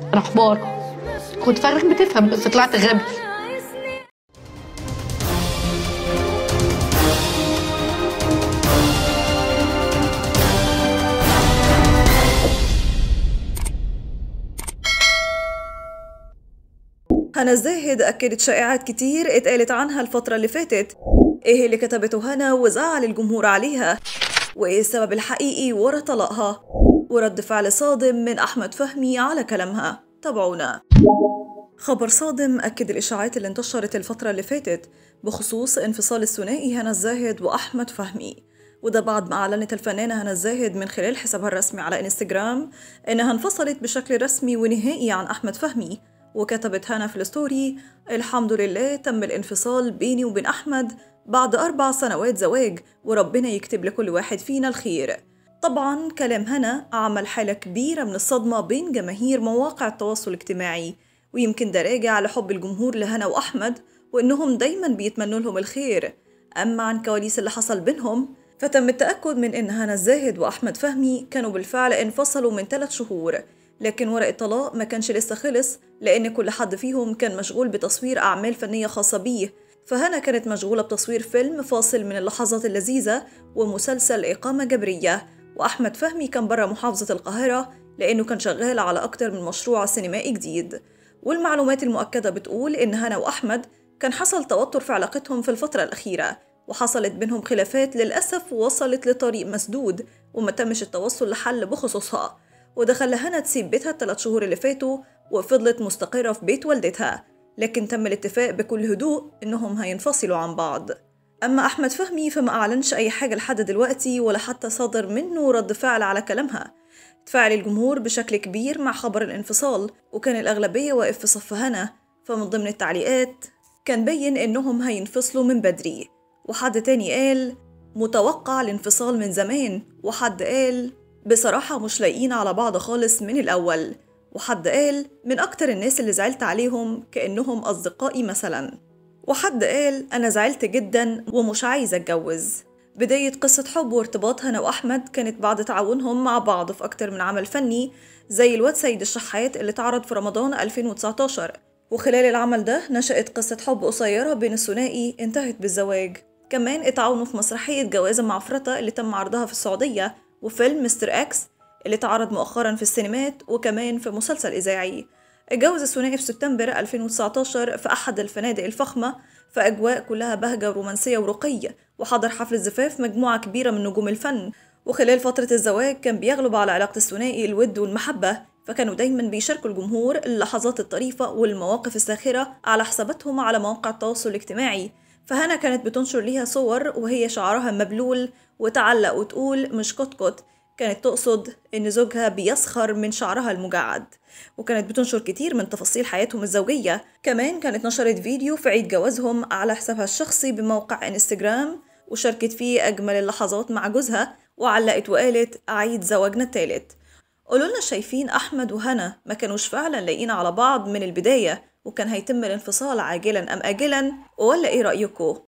انا حمار كنت فاكرك بتفهم بس طلعت غبي هنا الزاهد أكدت شائعات كتير اتقالت عنها الفترة اللي فاتت إيه اللي كتبته هنا وزعل الجمهور عليها وإيه السبب الحقيقي ورا طلاقها ورد فعل صادم من أحمد فهمي على كلامها تابعونا خبر صادم أكد الإشاعات اللي انتشرت الفترة اللي فاتت بخصوص انفصال الثنائي هنا الزاهد وأحمد فهمي وده بعد ما أعلنت الفنانة هنا الزاهد من خلال حسابها الرسمي على إنستجرام إنها انفصلت بشكل رسمي ونهائي عن أحمد فهمي وكتبت هنا في الستوري الحمد لله تم الانفصال بيني وبين أحمد بعد أربع سنوات زواج وربنا يكتب لكل واحد فينا الخير طبعا كلام هنا عمل حالة كبيرة من الصدمة بين جماهير مواقع التواصل الاجتماعي ويمكن ده راجع لحب الجمهور لهنا وأحمد وإنهم دايما بيتمنوا لهم الخير أما عن كواليس اللي حصل بينهم فتم التأكد من إن هنا الزاهد وأحمد فهمي كانوا بالفعل انفصلوا من ثلاث شهور لكن ورق الطلاق ما كانش لسه خلص لأن كل حد فيهم كان مشغول بتصوير أعمال فنية خاصة بيه فهنا كانت مشغولة بتصوير فيلم فاصل من اللحظات اللذيذة ومسلسل إقامة جبرية وأحمد فهمي كان برا محافظة القاهرة لأنه كان شغال على أكتر من مشروع سينمائي جديد والمعلومات المؤكدة بتقول إن هنا وأحمد كان حصل توتر في علاقتهم في الفترة الأخيرة وحصلت بينهم خلافات للأسف وصلت لطريق مسدود وما تمش التوصل لحل بخصوصها وده خلى هنا تسيب بيتها الثلاث شهور اللي فاتوا وفضلت مستقرة في بيت والدتها لكن تم الاتفاق بكل هدوء إنهم هينفصلوا عن بعض أما أحمد فهمي فما أعلنش أي حاجة لحد دلوقتي ولا حتى صادر منه رد فعل على كلامها تفاعل الجمهور بشكل كبير مع خبر الانفصال وكان الأغلبية واقف في صف هنا فمن ضمن التعليقات كان بين إنهم هينفصلوا من بدري وحد تاني قال متوقع الانفصال من زمان وحد قال بصراحة مش لايقين على بعض خالص من الأول وحد قال من أكتر الناس اللي زعلت عليهم كأنهم أصدقائي مثلا وحد قال أنا زعلت جدا ومش عايزة أتجوز بداية قصة حب وارتباط هنا وأحمد كانت بعد تعاونهم مع بعض في أكتر من عمل فني زي الواد سيد الشحات اللي اتعرض في رمضان 2019 وخلال العمل ده نشأت قصة حب قصيرة بين الثنائي انتهت بالزواج كمان اتعاونوا في مسرحية جوازة معفرطة اللي تم عرضها في السعودية وفيلم مستر اكس اللي اتعرض مؤخرا في السينمات وكمان في مسلسل إذاعي اتجوز الثنائي في سبتمبر 2019 في أحد الفنادق الفخمة في أجواء كلها بهجة ورومانسية ورقي وحضر حفل الزفاف مجموعة كبيرة من نجوم الفن وخلال فترة الزواج كان بيغلب على علاقة الثنائي الود والمحبة فكانوا دايما بيشاركوا الجمهور اللحظات الطريفة والمواقف الساخرة على حساباتهم على مواقع التواصل الاجتماعي فهنا كانت بتنشر ليها صور وهي شعرها مبلول وتعلق وتقول مش كتكت كانت تقصد إن زوجها بيسخر من شعرها المجعد وكانت بتنشر كتير من تفاصيل حياتهم الزوجية كمان كانت نشرت فيديو في عيد جوازهم على حسابها الشخصي بموقع انستجرام وشاركت فيه أجمل اللحظات مع جوزها وعلقت وقالت أعيد زواجنا التالت قولوا لنا شايفين أحمد وهنا ما كانوش فعلا لاقيين على بعض من البداية وكان هيتم الانفصال عاجلا أم آجلا ولا إيه رأيكم؟